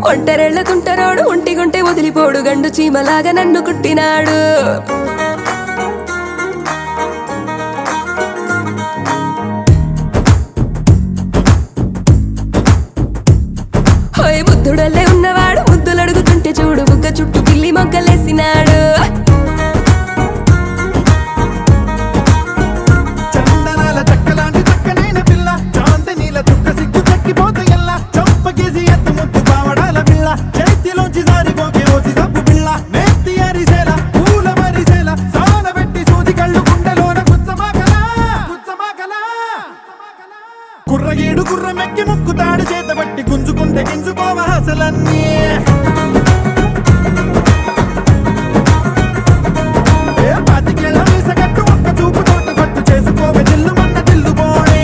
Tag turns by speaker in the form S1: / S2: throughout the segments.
S1: ఒంటరెళ్ళకుంటరోడు ఒంటిగుంటే వదిలిపోడు గండు చీమలాగా నన్ను కుట్టినాడు హోయ్ బుద్ధుడల్లే ఉన్నవాడు ముద్దులు అడుగుతుంటే చూడు బుగ్గ చుట్టూ పిల్లి మొగ్గలేసినాడు
S2: చందనాల చక్కలాంటి చక్కనైన పిల్ల చాంతి నీల చుక్క సిగ్గు చెక్కిపోతే ఎల్లా చంపకేసి ఎత్తు ముద్దు పావడాల పిల్ల చేతిలోంచి జారిపోకే ఓసి సబ్బు పిల్ల నెత్తి అరిసేల పూల మరిసేల సాన పెట్టి సూది కళ్ళు గుండెలోన గుచ్చమాకలా గుచ్చమాకలా కుర్రగీడు కుర్రమెక్కి ముక్కుతాడు చేత బట్టి గుంజుకుంటే గింజుకోవ అసలన్నీ ఏ పాతికేళ్ల మీసగట్టు ఒక్క చూపు తోట పట్టు చేసుకోవే జిల్లు మన్న జిల్లు పోడే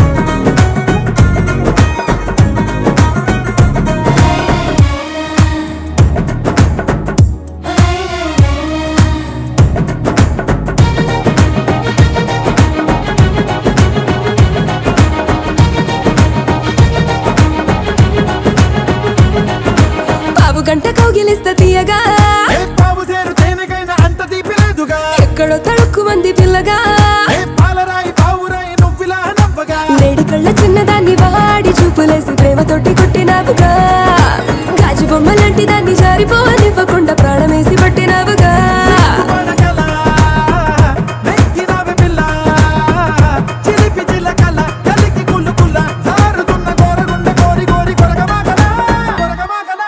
S1: బాబు గంట కౌగిలిస్త తీయగా
S2: ఏ పావు సేరు తేనెకైనా అంత తీపి లేదుగా
S1: ఎక్కడో తడుక్కు మంది పిల్లగా
S2: ఏ పాలరాయి పావురాయి నువ్విలా నవ్వగా
S1: లేడి కళ్ళ చిన్నదాన్ని వాడి చూపులేసి ప్రేమతోటి కొట్టినావుగా గాజు బొమ్మ లాంటి దాన్ని జారిపోవనివ్వకుండా ప్రాణమేసి పట్టినావుగా
S2: పడగల నెక్కినవి పిల్ల చిలిపి చిలకల కలికి కులుకుల జారుతున్న గోరగుండె కోరి కోరి కొరగమాగల కొరగమాగల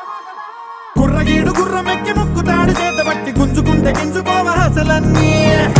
S2: కుర్రగీడు గుర్రమెక్కి ముక్కుతాడు చేత బట్టి గుంజుకుంటే గింజుకోవ అసలన్నీ